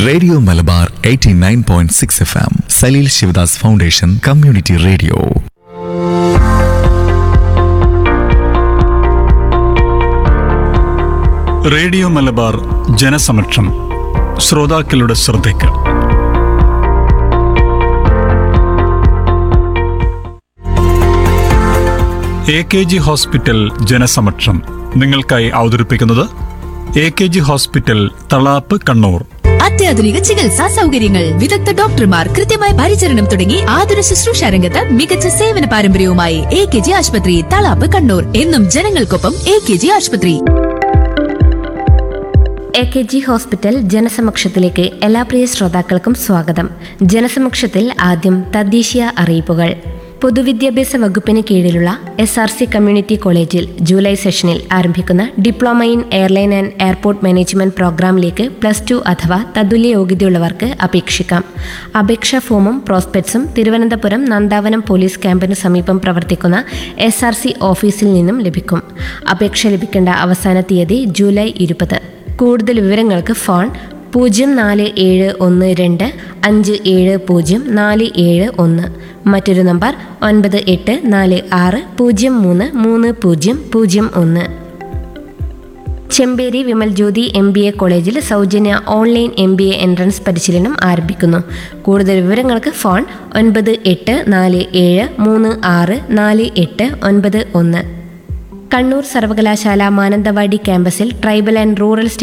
radio Malabar 89.6 F M Saleel Sivadas foundation community radio radio Malabar Janasamaksham ശ്രോതാക്കളുടെ ശ്രദ്ധയ്ക്ക് A K G hospital Janasamaksham നിങ്ങൾക്കായി അവതരിപ്പിക്കുന്നത് A K G hospital Thalap Kannur അത്യാധുനിക ചികിത്സാ സൗകര്യങ്ങൾ വിദഗ്ധ ഡോക്ടർമാർ കൃത്യമായ പരിചരണം തുടങ്ങി ആതുര ശുശ്രൂഷ രംഗത്ത് മികച്ച സേവന പാരമ്പര്യവുമായി എ കെ ജി ആശുപത്രി തളാപ്പ് കണ്ണൂർ എന്നും ജനങ്ങൾക്കൊപ്പം എ കെ ജി ആശുപത്രി എ കെ ജി ഹോസ്പിറ്റൽ ജനസമക്ഷത്തിലേക്ക് എല്ലാ പ്രിയ ശ്രോതാക്കൾക്കും സ്വാഗതം ജനസമക്ഷത്തിൽ ആദ്യം തദ്ദേശീയ അറിയിപ്പുകൾ പൊതുവിദ്യാഭ്യാസ വകുപ്പിന് കീഴിലുള്ള എസ് ആർ സി കമ്മ്യൂണിറ്റി കോളേജിൽ ജൂലൈ സെഷനിൽ ആരംഭിക്കുന്ന diploma in airline and airport management പ്രോഗ്രാമിലേക്ക് പ്ലസ് ടു അഥവാ തതുല്യ യോഗ്യതയുള്ളവർക്ക് അപേക്ഷിക്കാം അപേക്ഷാ ഫോമും പ്രോസ്പെക്ട്സും തിരുവനന്തപുരം നന്ദാവനം പോലീസ് ക്യാമ്പിന് സമീപം പ്രവർത്തിക്കുന്ന എസ് ആർ സി ഓഫീസിൽ നിന്നും ലഭിക്കും അപേക്ഷ ലഭിക്കേണ്ട അവസാന തീയതി ജൂലൈ ഇരുപത് കൂടുതൽ വിവരങ്ങൾക്ക് ഫോൺ പൂജ്യം നാല് ഏഴ് ഒന്ന് രണ്ട് അഞ്ച് ഏഴ് പൂജ്യം നാല് ഏഴ് ഒന്ന് മറ്റൊരു നമ്പർ ഒൻപത് എട്ട് നാല് ആറ് പൂജ്യം മൂന്ന് മൂന്ന് പൂജ്യം പൂജ്യം ഒന്ന് Chemperi Vimal Jyothi M B A കോളേജിൽ സൗജന്യ online M B A entrance പരിശീലനം ആരംഭിക്കുന്നു കൂടുതൽ വിവരങ്ങൾക്ക് ഫോൺ ഒൻപത് എട്ട് നാല് ഏഴ് മൂന്ന് ആറ് നാല് എട്ട് ഒൻപത് ഒന്ന് കണ്ണൂർ സർവകലാശാല മാനന്തവാടി ക്യാമ്പസിൽ ട്രൈബൽ ആൻഡ് റൂറൽ